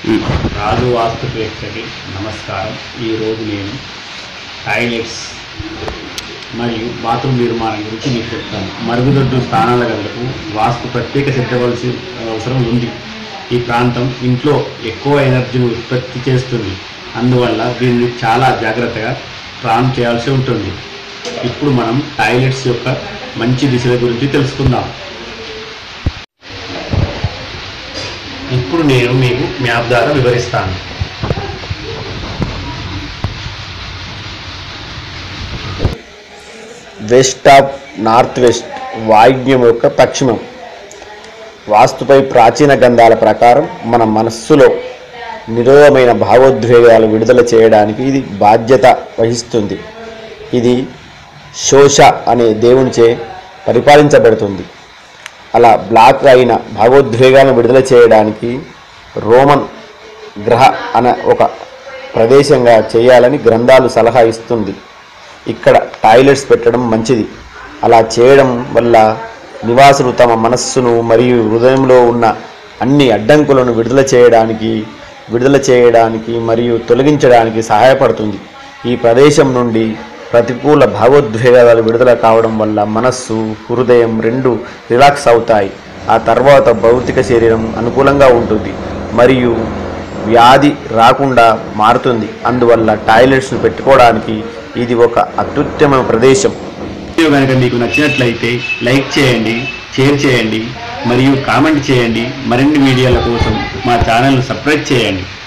రాజు వాస్తు ప్రేక్షకి నమస్కారం ఈరోజు నేను టాయిలెట్స్ మరియు బాత్రూమ్ నిర్మాణం గురించి మీకు చెప్తాను మరుగుదొడ్డు స్థానాల గదులకు వాస్తు ప్రత్యేక సిద్ధవలసి అవసరం ఉంది ఈ ప్రాంతం ఇంట్లో ఎక్కువ ఎనర్జీని ఉత్పత్తి చేస్తుంది అందువల్ల దీన్ని చాలా జాగ్రత్తగా ప్లాన్ చేయాల్సి ఉంటుంది ఇప్పుడు మనం టాయిలెట్స్ యొక్క మంచి దిశల గురించి తెలుసుకుందాం ఇప్పుడు నేను మీకు మ్యాప్ ద్వారా వివరిస్తాను వెస్ట్ ఆఫ్ నార్త్ వెస్ట్ వాయువ్యం యొక్క పశ్చిమం వాస్తుపై ప్రాచీన గంధాల ప్రకారం మన మనస్సులో నిరోధమైన భావోద్వేగాలు విడుదల చేయడానికి ఇది బాధ్యత వహిస్తుంది ఇది శోష అనే దేవునిచే పరిపాలించబడుతుంది అలా బ్లాక్ అయిన భావోద్వేగాలను విడుదల చేయడానికి రోమన్ గ్రహ అనే ఒక ప్రదేశంగా చేయాలని గ్రంథాలు సలహా ఇస్తుంది ఇక్కడ టాయిలెట్స్ పెట్టడం మంచిది అలా చేయడం వల్ల నివాసులు తమ మనస్సును మరియు హృదయంలో ఉన్న అన్ని అడ్డంకులను విడుదల చేయడానికి విడుదల చేయడానికి మరియు తొలగించడానికి సహాయపడుతుంది ఈ ప్రదేశం నుండి ప్రతికూల భావోద్వేగాలు విడుదల కావడం వల్ల మనస్సు హృదయం రెండు రిలాక్స్ అవుతాయి ఆ తర్వాత భౌతిక శరీరం అనుకూలంగా ఉంటుంది మరియు వ్యాధి రాకుండా మారుతుంది అందువల్ల టాయిలెట్స్ను పెట్టుకోవడానికి ఇది ఒక అత్యుత్తమ ప్రదేశం వీడియో కనుక మీకు నచ్చినట్లయితే లైక్ చేయండి షేర్ చేయండి మరియు కామెంట్ చేయండి మరిన్ని వీడియోల కోసం మా ఛానల్ను సబ్స్క్రైబ్ చేయండి